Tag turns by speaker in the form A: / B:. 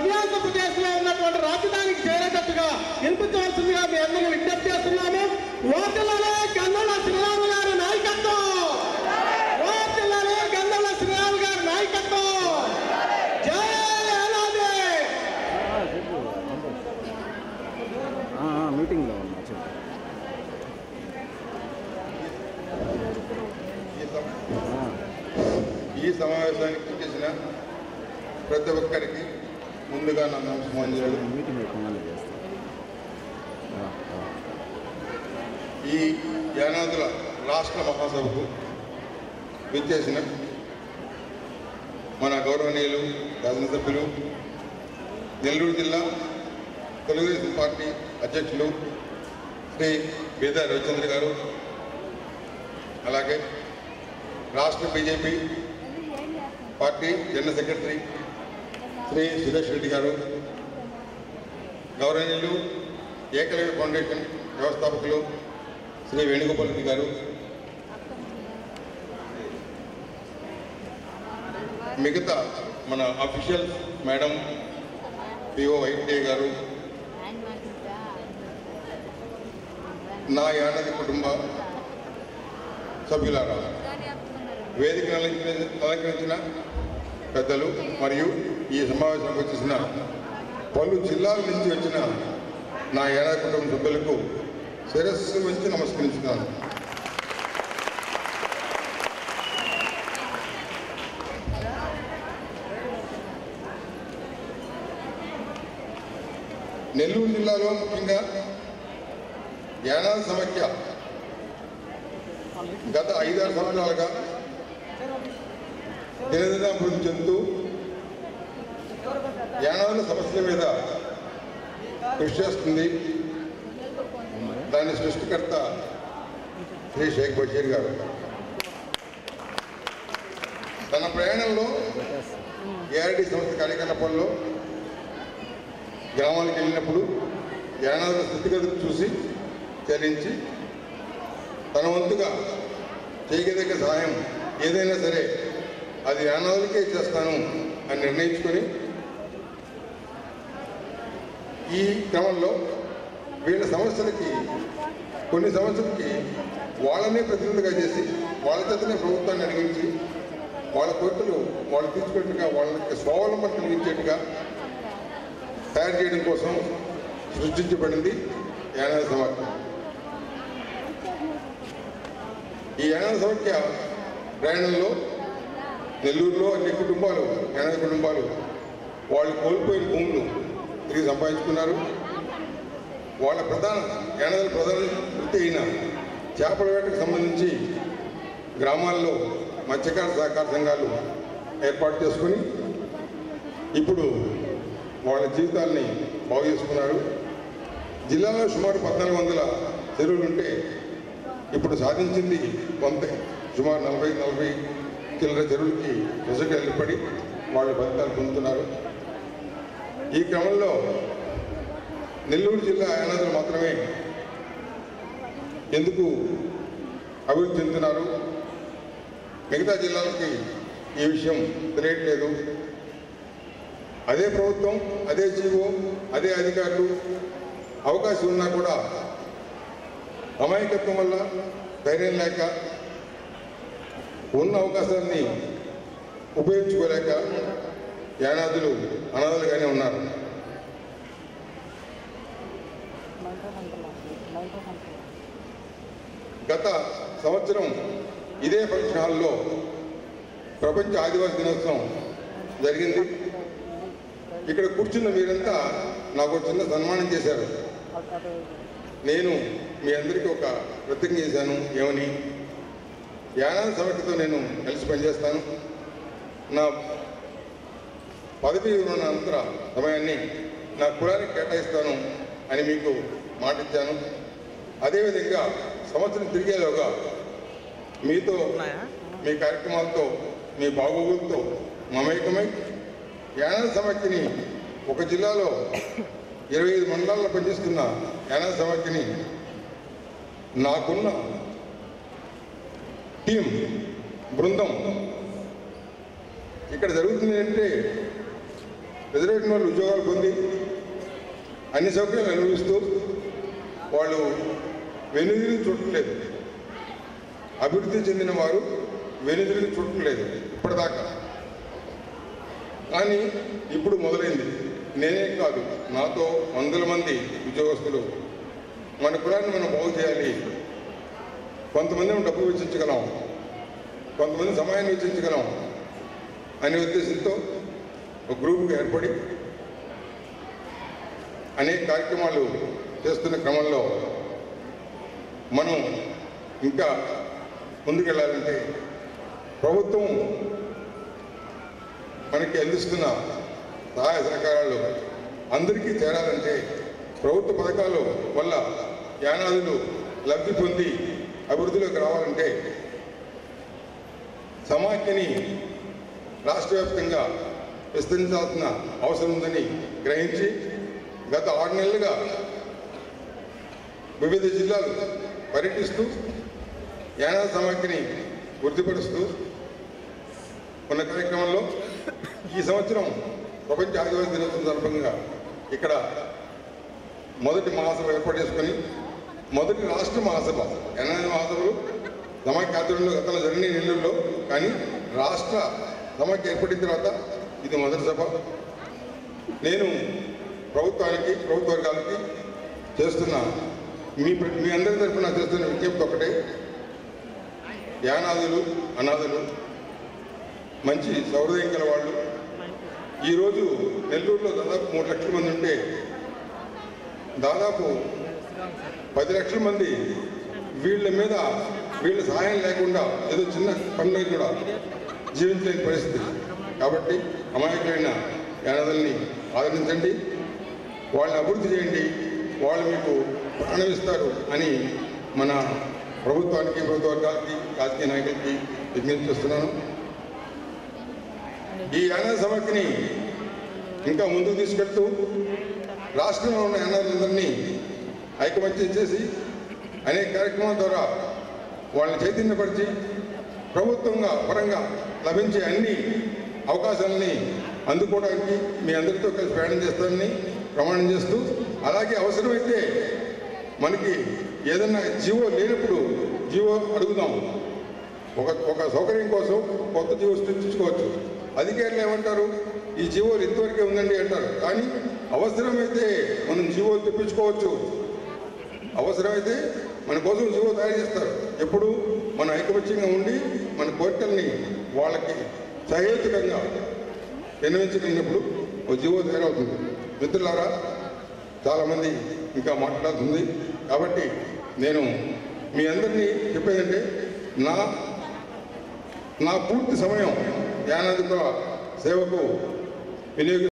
A: మధ్యాంధ్రప్రదేశ్ లో ఉన్నటువంటి రాజధానికి చేరేటట్టుగా వినిపించవలసిందిగా మీ అందరినీ విజ్ఞప్తి చేస్తున్నాము వార్తలలో గంధల శ్రీరామ గారి నాయకత్వం వార్తలలో గంధల శ్రీరామ గారి నాయకత్వం జై యానాది
B: మీటింగ్లో ఉన్నా చెప్పు
C: ఈ సమ- ఈ సమావేశానికి చేసిన ప్రతి ఒక్కరికి ముందుగా నా నమస్కారాలు
B: మీటింగ్ అయిపోయినా చేస్తాను
C: ఈ యానాదుల రాష్ట్ర మహాసభకు విచ్చేసిన మన గౌరవనీయులు శాసనసభ్యులు నెల్లూరు జిల్లా తెలుగుదేశం పార్టీ అధ్యక్షులు శ్రీ బీదా రవిచంద్ర గారు అలాగే రాష్ట్ర BJP party general secretary Shri Suresh Reddy garu గౌరవనీయులు ఏకలవ్య ఫౌండేషన్ వ్యవస్థాపకులు శ్రీ వేణుగోపాల్ రెడ్డి గారు మిగతా మన అఫీషియల్స్ మేడం పిఓ వైట్డే గారు నా యానది కుటుంబ సభ్యులారా వేదిక అలంకరి- అలంకరించిన పెద్దలు మరియు ఈ సమావేశానికి వచ్చేసిన పలు జిల్లాల నుంచి వచ్చిన నా ఏడాది కుటుంబ సభ్యులకు శిరస్సు వంచి నమస్కరించున్నాను నెల్లూరు జిల్లాలో ముఖ్యంగా యానాది సమైక్య గత ఐదారు సంవత్సరాలుగా దినదినాభివృద్ధి చెందుతూ యానాదుల సమస్యల మీద కృషి చేస్తుంది దాని సృష్టికర్త శ్రీ షేక్ బషీర్ గారు తన ప్రయాణంలో ఏఆర్డి సంస్థ కార్యకలాపాల్లో గ్రామాలకు వెళ్ళినప్పుడు యానాదుల స్థితిగతులు చూసి చరించి తన వంతుగా చేయగలిగే సహాయం ఏదైనా సరే అది యానాదులకే చేస్తాను అని నిర్ణయించుకొని ఈ క్రమంలో వీళ్ళ సమస్యలకి కొన్ని సమస్యలకి వాళ్ళనే ప్రతినిధులుగా చేసి వాళ్ళ చేతనే ప్రభుత్వాన్ని అడిగించి వాళ్ళ కోరికలు వాళ్ళు తీర్చుకున్నట్టుగా వాళ్ళకి స్వావలంబన కలిగించేట్టుగా తయారు చేయడం కోసం సృష్టించబడింది యానాది సమాఖ్య ఈ యానాది సమాఖ్య ప్రయాణంలో నెల్లూరులో అన్ని కుటుంబాలు యానాది కుటుంబాలు వాళ్ళు కోల్పోయిన భూములు తిరిగి సంపాదించుకున్నారు వాళ్ళ ప్రధాన యానాదుల ప్రధాన వృత్తి అయిన చేపల వేటకు సంబంధించి గ్రామాల్లో మత్స్యకార సహకార సంఘాలు ఏర్పాటు చేసుకుని ఇప్పుడు వాళ్ళ జీవితాల్ని బాగు చేసుకున్నారు జిల్లాలో సుమారు పద్నాలుగు వందల చెరువులు ఉంటే ఇప్పుడు సాధించింది కొంత సుమారు నలభై నలభై చిల్లర చెరువులకి రిజల్ట్ ఏర్పడి వాళ్ళు ఫలితాలు పొందుతున్నారు ఈ క్రమంలో నెల్లూరు జిల్లా యానాదులు మాత్రమే ఎందుకు అభివృద్ధి చెందుతున్నారు మిగతా జిల్లాలకి ఈ విషయం తెలియట్లేదు అదే ప్రభుత్వం అదే జీవో అదే అధికారులు అవకాశం ఉన్నా కూడా అమాయకత్వం వల్ల ధైర్యం లేక ఉన్న అవకాశాన్ని ఉపయోగించుకోలేక యానాదులు అనాథలుగానే ఉన్నారు గత సంవత్సరం ఇదే ఫంక్షన్ హాల్లో ప్రపంచ ఆదివాసీ దినోత్సవం జరిగింది ఇక్కడ కూర్చున్న మీరంతా నాకు ఒక చిన్న సన్మానం చేశారు నేను మీ అందరికీ ఒక ప్రతిజ్ఞ చేశాను ఏమని యానాది సమితితో నేను కలిసి పనిచేస్తాను నా పదవి ఉన్న అంతర సమయాన్ని నా కులానికి కేటాయిస్తాను అని మీకు మాటిచ్చాను అదేవిధంగా సంవత్సరం తిరిగేలోగా మీతో మీ కార్యక్రమాలతో మీ బాగోగులతో మమేకమై యానాది సమాఖ్యని ఒక జిల్లాలో ఇరవై ఐదు మండలాల్లో పనిచేస్తున్న యానాది సమాఖ్యని నాకున్న టీం బృందం ఇక్కడ జరుగుతుంది అంటే రిజర్వేషన్ వాళ్ళు ఉద్యోగాలు పొంది అన్ని సౌకర్యాలు అనుభవిస్తూ వాళ్ళు వెనుదిరిగి చూడట్లేదు అభివృద్ధి చెందిన వారు వెనుదిరిగి చూడట్లేదు ఇప్పటిదాకా కానీ ఇప్పుడు మొదలైంది నేనే కాదు నాతో వందల మంది ఉద్యోగస్తులు మన కులాన్ని మనం బాగు చేయాలి కొంతమంది డబ్బు వెచ్చించగలం కొంతమంది సమయాన్ని వెచ్చించగలం అనే ఉద్దేశంతో ఒక గ్రూప్గా ఏర్పడి అనేక కార్యక్రమాలు చేస్తున్న క్రమంలో మనం ఇంకా ముందుకెళ్ళాలంటే ప్రభుత్వం మనకి అందిస్తున్న సహాయ సహకారాలు అందరికీ చేరాలంటే ప్రభుత్వ పథకాల వల్ల యానాదులు లబ్ధి పొంది అభివృద్ధిలోకి రావాలంటే సమాఖ్యని రాష్ట్ర వ్యాప్తంగా విస్తరించాల్సిన అవసరం ఉందని గ్రహించి గత ఆరు నెలలుగా వివిధ జిల్లాలు పర్యటిస్తూ యానాది సమాఖ్యని వృద్ధిపరుస్తూ ఉన్న కార్యక్రమంలో ఈ సంవత్సరం ప్రపంచ ఆదివాసీ దినోత్సవం సందర్భంగా ఇక్కడ మొదటి మహాసభ ఏర్పాటు చేసుకొని మొదటి రాష్ట్ర మహాసభ ఎన్ఐ మహాసభలు సమాఖ్య ఆధ్వర్యంలో గతంలో జరిగిన నెల్లూరులో కానీ రాష్ట్ర సమాఖ్య ఏర్పడిన తర్వాత ఇది మొదటి సభ నేను ప్రభుత్వానికి ప్రభుత్వ వర్గాలకి చేస్తున్న మీ మీ అందరి తరఫున చేస్తున్న విజ్ఞప్తి ఒకటే యానాదులు అనాథులు మంచి సౌహృదయం గల వాళ్ళు ఈరోజు నెల్లూరులో దాదాపు మూడు లక్షల మంది ఉంటే దాదాపు పది లక్షల మంది వీళ్ళ మీద వీళ్ళ సహాయం లేకుండా ఏదో చిన్న పనులు కూడా జీవించలేని పరిస్థితి కాబట్టి అమాయకులైన యానదుల్ని ఆదరించండి వాళ్ళని అభివృద్ధి చేయండి వాళ్ళు మీకు ప్రాణం ఇస్తారు అని మన ప్రభుత్వానికి ప్రభుత్వ వర్గాలకి రాజకీయ నాయకులకి విజ్ఞప్తి చేస్తున్నాను ఈ యానాద సమాఖ్యని ఇంకా ముందుకు తీసుకెళ్తూ రాష్ట్రంలో ఉన్న యానాదులందరినీ ఐకమత్యం చేసి అనేక కార్యక్రమాల ద్వారా వాళ్ళని చైతన్యపరిచి ప్రభుత్వంగా పరంగా లభించే అన్ని అవకాశాలని అందుకోవడానికి మీ అందరితో కలిసి ప్రయాణం చేస్తానని ప్రమాణం చేస్తూ అలాగే అవసరమైతే మనకి ఏదన్నా జీవో లేనప్పుడు జీవో అడుగుదాం ఒక ఒక సౌకర్యం కోసం కొత్త జీవో సృష్టించుకోవచ్చు అధికారులు ఏమంటారు ఈ జీవోలు ఇంతవరకే ఉందండి అంటారు కానీ అవసరమైతే మనం జీవోలు తెప్పించుకోవచ్చు అవసరమైతే మన కోసం జీవో తయారు చేస్తారు ఎప్పుడు మన ఐకమత్యంగా ఉండి మన కోరికల్ని వాళ్ళకి సహేతుకంగా విన్నవించగలిగినప్పుడు ఒక జీవో తయారవుతుంది మిత్రులారా చాలామంది ఇంకా మాట్లాడుతుంది కాబట్టి నేను మీ అందరినీ చెప్పేదంటే నా నా పూర్తి సమయం యానాదిక సేవకు వినియోగి